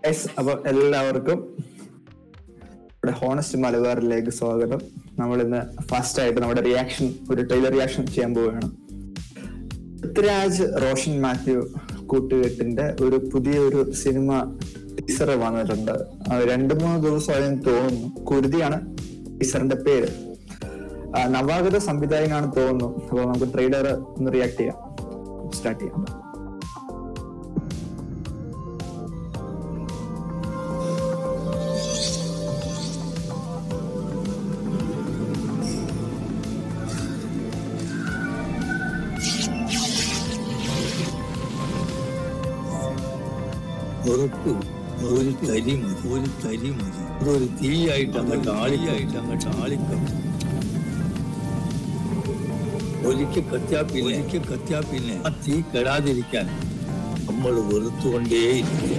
Guys, അപ്പൊ എല്ലാവർക്കും ഇവിടെ ഹോണസ്റ്റ് മലബാറിലേക്ക് സ്വാഗതം നമ്മൾ ഇന്ന് ഫസ്റ്റ് ആയിട്ട് നമ്മുടെ റിയാക്ഷൻ ഒരു ട്രെയിലർ റിയാക്ഷൻ ചെയ്യാൻ പോവുകയാണ് പൃഥ്വിരാജ് റോഷൻ മാത്യു കൂട്ടുകെട്ടിന്റെ ഒരു പുതിയ ഒരു സിനിമ ടീസർ വന്നിട്ടുണ്ട് അത് രണ്ട് മൂന്ന് ദിവസമായും തോന്നുന്നു കുരുതിയാണ് ടീസറിന്റെ പേര് ആ, നവാഗത സംവിധായകനാണ് തോന്നുന്നു അപ്പൊ നമുക്ക് ട്രെയിലർ ഒന്ന് റിയാക്ട് ചെയ്യാം സ്റ്റാർട്ട് ചെയ്യാം ഉറപ്പ് ഒരു തരി മതി ഒരു തരി മതി അതൊരു തീയായിട്ട് അങ്ങോട്ട് ആളിയായിട്ട് അങ്ങോട്ട് ആളിക്കം ഒരിക്കൽ കത്തിയാ പിന്നെ ഒരിക്കൽ കത്തിയാ പിന്നെ ആ തീ കെടാതിരിക്കാൻ നമ്മൾ വെറുത്തുകൊണ്ടേയിരിക്കും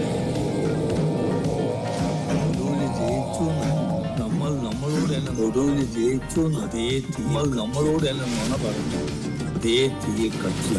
ഒടുവില് ജയിച്ചു എന്ന് നമ്മൾ നമ്മളോട് തന്നെ ഒടുവില് ജയിച്ചു എന്ന് അതേ തീ നമ്മൾ നമ്മളോട് തന്നെ നുണ പറഞ്ഞു അതേ തീയെ കത്തി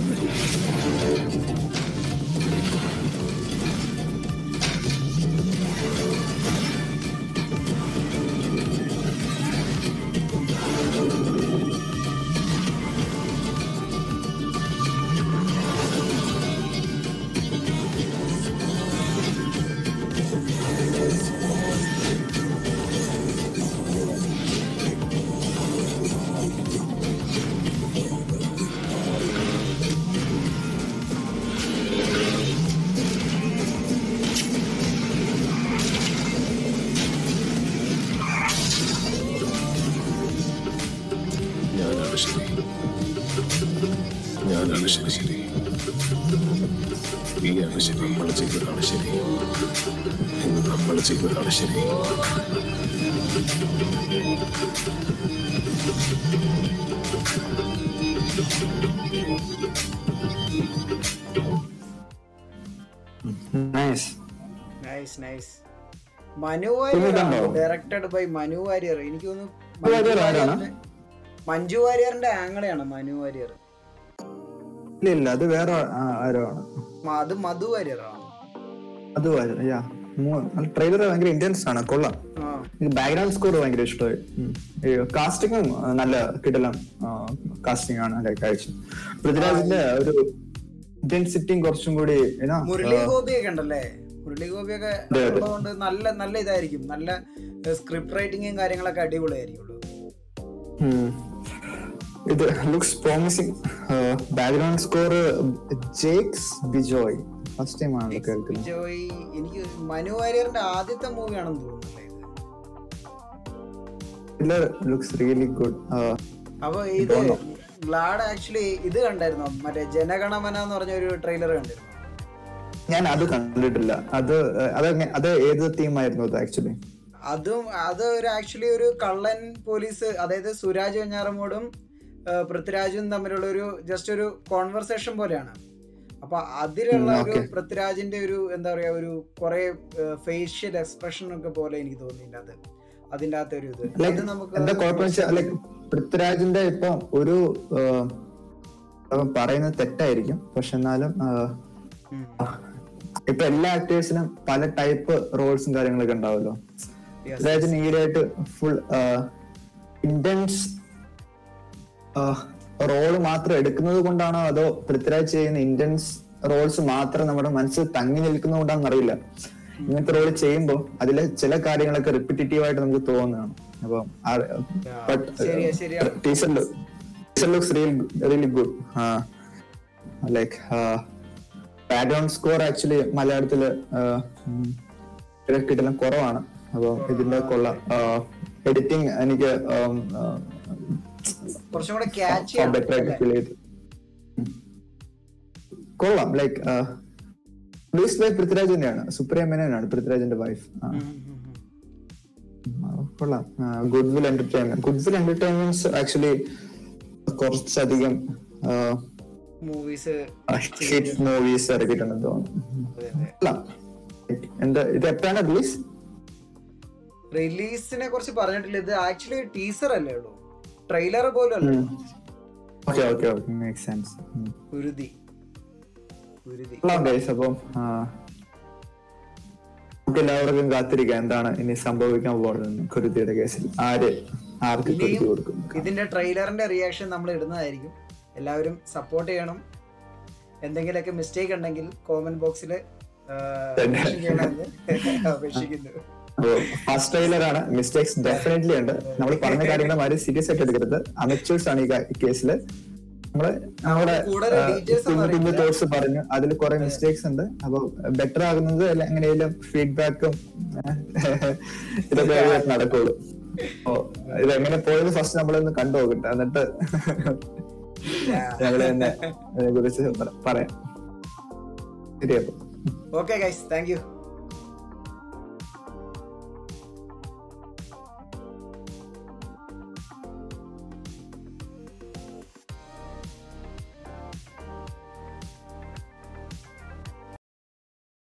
ഞാനാണ് ശരി ഞാനാണ് ശരി ശരി നീയാണ് ശരി നമ്മൾ ചെയ്തതാണ് ശരി ഇന്ന് നമ്മൾ ചെയ്തതാണ് ശരി നൈസ് നൈസ് നൈസ് മനു ഇത് കണ്ടോ? വാര്യർ ഡയറക്റ്റഡ് ബൈ മനു വാര്യർ എനിക്ക് തോന്നുന്നു മനു വാര്യർ മഞ്ജു ആരാണ്? വാര്യറിന്റെ- മഞ്ജു വാര്യറിന്റെ ആങ്ങളെയാണ് മനു വാര്യർ ഇല്ല ഇല്ല അത് വേറെ ആ- ആരോ ആണ് മ- അത് മധു വാര്യറാണ് അത് യാ ട്രെയിലർ ഭയങ്കര ഇന്റൻസ് ആണ് കൊള്ളാം ആ ബാക്ക്ഗ്രൗണ്ട് സ്കോർ ഭയങ്കര ഇഷ്ടമായി കാസ്റ്റിംഗും നല്ല കിടലം കാസ്റ്റിംഗ് ആണ് ലൈക്ക് കഴിച്ചു പൃഥ്വിരാജിന്റെ ഒരു ഇന്റൻസിറ്റിയും കുറച്ചും കൂടി ഏനാ, മുരളി ആ, ഗോപിയൊക്കെ ഉണ്ടല്ലേ മുരളി ഗോപിയൊക്കെ അതെ, അതെ. ഉള്ളതുകൊണ്ട് നല്ല നല്ല ഇതായിരിക്കും നല്ല സ്ക്രിപ്റ്റ് റൈറ്റിങ്ങും കാര്യങ്ങളൊക്കെ അടിപൊളിയായിരിക്കുള്ളൂ ഉം. ഇത് looks promising background score Jakes Bejoy first time ആണ് കേൾക്കുന്നത് ജോയ് എനിക്ക് മനു വാര്യറിന്റെ ആദ്യത്തെ മൂവിയാണെന്ന് തോന്നുന്നല്ലേ ഇത് ഇത് ലുക്സ് റിയലി ഗുഡ് അപ്പൊ ഇത് Don't know. ഗ്ലാഡ് ആക്ച്വലി ഇത് കണ്ടായിരുന്നോ മറ്റേ ജനഗണമന എന്ന് പറഞ്ഞ ഒരു ട്രെയിലർ കണ്ടിരുന്നു ഞാൻ അത് കണ്ടിട്ടില്ല അത് uh, അത് എങ്ങ- അത് ഏത് തീമായിരുന്നു അത് ആക്ച്വലി അതും അത് ഒരു ആക്ച്വലി ഒരു കള്ളൻ പോലീസ് അതായത് സുരാജ് വെഞ്ഞാറമൂടും ആ, പൃഥ്വിരാജും തമ്മിലുള്ള ഒരു ജസ്റ്റ് ഒരു കോൺവെർസേഷൻ പോലെയാണ് അപ്പൊ അതിലുള്ള ഉം, ഒരു okay. പൃഥ്വിരാജിന്റെ ഒരു എന്താ പറയാ ഒരു കുറെ ഫേഷ്യൽ എക്സ്പ്രഷൻ ഒക്കെ പോലെ എനിക്ക് തോന്നിയില്ല അത് അതിന്റെ അകത്തെ ഒരു ഇത് ലൈക്ക് അത് നമുക്ക് എന്താ കുഴപ്പം വെച്ചാൽ ലൈക്ക് പൃഥ്വിരാജിന്റെ ഇപ്പൊ ഒരു uh, അവൻ പറയുന്നത് തെറ്റായിരിക്കും പക്ഷെ എന്നാലും uh, ഉം. ഇപ്പൊ എല്ലാ ആക്ടേഴ്സിനും പല ടൈപ്പ് റോൾസും കാര്യങ്ങളൊക്കെ ഉണ്ടാവുമല്ലോ Yes, പൃഥ്വിരാജിന് ഈടായിട്ട് ഫുൾ ഇന്റൻസ് റോള് മാത്രം എടുക്കുന്നത് കൊണ്ടാണോ അതോ പൃഥ്വിരാജ് ചെയ്യുന്ന ഇന്റൻസ് റോൾസ് മാത്രം നമ്മുടെ മനസ്സിൽ തങ്ങി നിൽക്കുന്നത് കൊണ്ടാണെന്ന് അറിയില്ല ഇങ്ങനത്തെ റോൾ ചെയ്യുമ്പോൾ അതിലെ ചില കാര്യങ്ങളൊക്കെ റിപ്പിറ്റേറ്റീവ് ആയിട്ട് നമുക്ക് തോന്നുന്നതാണ് അപ്പം ശരിയാ, ശരിയാ. Teacher looks really good like background score actually മലയാളത്തില് കിട്ടലും കുറവാണ് അപ്പൊ ഇതിന്റെ കൊള്ളാം എഡിറ്റിംഗ് എനിക്ക് ഉം, ഉം, കുറച്ചും കൂടെ ക്യാച്ച് ബെറ്റർ ആയിട്ട് ഫീൽ ചെയ്തു ഉം. കൊള്ളാം ലൈക്ക് പ്രൊഡ്യൂസ് ബൈ പൃഥ്വിരാജ് തന്നെയാണ് സുപ്രിയ മേനോനാണ് പൃഥ്വിരാജിന്റെ വൈഫ് കൊള്ളാം good will entertainment good will entertainments actually കുറച്ചധികം മൂവീസ് ഹിറ്റ് മൂവീസ് ഇറക്കിയിട്ടുണ്ടെന്ന് തോന്നുന്നു കൊള്ളാം. എന്താ ഇത് എപ്പോഴാണ് റിലീസ് റിലീസിനെ കുറിച്ച് പറഞ്ഞിട്ടില്ല ഇത് ആക്ച്വലി ടീസർ അല്ലേ ഉള്ളൂ ട്രെയിലർ പോലും അല്ല okay okay okay make sense Uruthi Uruthi കൊള്ളാം ഗൈസ് അപ്പം നമുക്ക് എല്ലാവർക്കും കാത്തിരിക്കാം എന്താണ് ഇനി സംഭവിക്കാൻ പോകുന്നത് കുരുതിയുടെ കേസിൽ ആര് ആർക്ക് കുരുതി ഇനിയും കൊടുക്കും ഇതിന്റെ ട്രെയിലറിന്റെ റിയാക്ഷൻ നമ്മൾ ഇടുന്നതായിരിക്കും എല്ലാവരും സപ്പോർട്ട് ചെയ്യണം എന്തെങ്കിലുമൊക്കെ മിസ്റ്റേക്ക് ഉണ്ടെങ്കിൽ കോമന്റ് ബോക്സിൽ തന്നെ. ചെയ്യണമെന്ന് അപേക്ഷിക്കുന്നു അപ്പോ ഫസ്റ്റ് ട്രെയിലർ ആണ് മിസ്റ്റേക്സ് ഡെഫിനറ്റ്ലി ഉണ്ട് നമ്മൾ പറഞ്ഞ കാര്യങ്ങൾ ആരും സീരിയസ് ആയിട്ട് എടുക്കരുത് അമച്ചേഴ്സ് ആണ് ഈ കാ- ഈ കേസില് നമ്മള് നമ്മുടെ കൂടുതൽ details ഒന്നും കുഞ്ഞു കുഞ്ഞു അറിയില്ല. തോട്ട്സ് പറഞ്ഞു അതിൽ കുറെ മിസ്റ്റേക്സ് ഉണ്ട് അപ്പൊ ബെറ്റർ ആകുന്നത് അല്ല എങ്ങനെയും ഫീഡ്ബാക്കും ഇതൊക്കെ നടക്കുള്ളൂ അപ്പോ ഇതെങ്ങനെ പോയത് ഫസ്റ്റ് നമ്മളൊന്ന് കണ്ടു നോക്കട്ടെ എന്നിട്ട് ഞങ്ങള് തന്നെ അതിനെ കുറിച്ച് പറയാം ശരി അപ്പൊ ഓക്കെ ഗൈസ് താങ്ക് യു